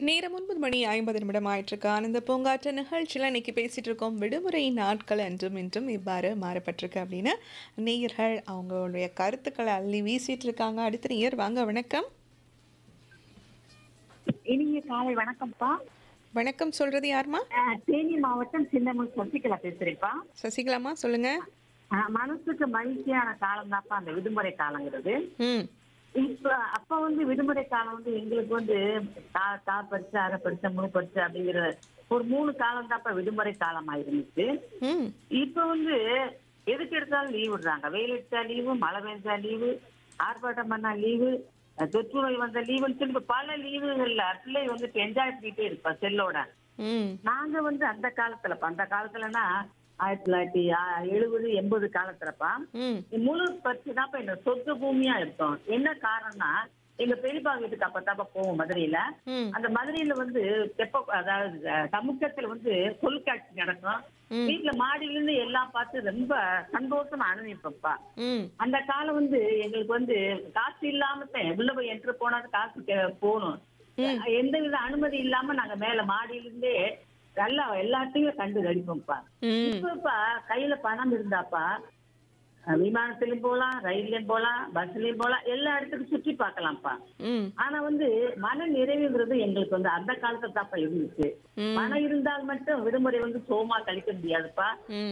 நேரம் ஒன்பது மணி ஐம்பது நிமிடம் ஆயிட்டிருக்கு ஆனந்த பூங்காற்று நிகழ்ச்சியில் இன்னைக்கு பேசிட்டு இருக்கோம் விடுமுறை நாட்கள் என்றும் இன்றும் இவ்வாறு மாறப்பட்டிருக்கு அப்படின்னு நேயர்கள் அவங்களுடைய கருத்துக்களை அள்ளி வீசிட்டு இருக்காங்க அடுத்த நேயர் வாங்க வணக்கம் இனிய காலை வணக்கம்ப்பா வணக்கம் சொல்றது யாருமா அஹ், தேனி மாவட்டம் சின்னமுல் சசிகலா பேசுறேன்ப்பா சசிகலாமா சொல்லுங்க அஹ், மனசுக்கு மகிழ்ச்சியான காலம் தான்ப்பா அந்த விடுமுறை காலங்கிறது ம் இப்ப அப்ப வந்து விடுமுறை காலம் வந்து எங்களுக்கு வந்து கா கா பரிசு அரை பரிசு மூணு பரிசு அப்படிங்கிற ஒரு மூணு காலம் தான்ப்பா விடுமுறை காலமா இருந்துச்சு ம் இப்ப வந்து எதுக்கு எடுத்தாலும் லீவ் விடுறாங்க வெயில் எடுத்தா லீவு மழை பெஞ்சா லீவு ஆர்ப்பாட்டம் பண்ணா லீவு தொற்று நோய் வந்த லீவுன்னு சொல்லி இப்ப பல லீவுகள்ல பிள்ளை வந்து இப்ப என்ஜாய் பண்ணிட்டே இருப்பா செல்லோட ம் நாங்க வந்து அந்த காலத்துல அந்த காலத்துலனா ஆயிரத்தி தொள்ளாயிரத்தி ஆ- எழுபது எண்பது காலத்துலப்பா ம் முழு பரிசு தான்ப்பா எங்க சொந்த பூமியா இருக்கும் என்ன காரணம்னா எங்க பெரியப்பா வீட்டுக்கு அப்பத்தாப்ப போவோம் மதுரையில ம் அந்த மதுரையில வந்து தெப்ப அதாவது அஹ், சமுத்திரத்துல வந்து பொருட்காட்சி நடக்கும் ம். வீட்டுல மாடியில இருந்து எல்லாம் பார்த்து ரொம்ப சந்தோஷமா அனுபவிப்பப்பா ம் அந்த காலம் வந்து எங்களுக்கு வந்து காசு இல்லாம தான் உள்ள போய் என்ட்ரு போனா காசு கே- போகணும் ம். எந்த வித அனுமதி இல்லாம நாங்க மேல மாடியில இருந்தே நல்லா எல்லாத்தையுமே கண்டு கடிப்போம்ப்பா ம் இப்பப்பா கையில பணம் இருந்தாப்பா அஹ், விமானத்திலயும் போலாம் ரயில்லயும் போலாம் பஸ்லயும் போலாம் எல்லா இடத்துக்கும் சுற்றி பார்க்கலாம்ப்பா ம் ஆனா வந்து மன நிறைவுங்கிறது எங்களுக்கு வந்து அந்த காலத்துல தான்ப்பா இருந்துச்சு ம். பணம் இருந்தால் மட்டும் விடுமுறை வந்து சோமா கழிக்க முடியாதுப்பா ம்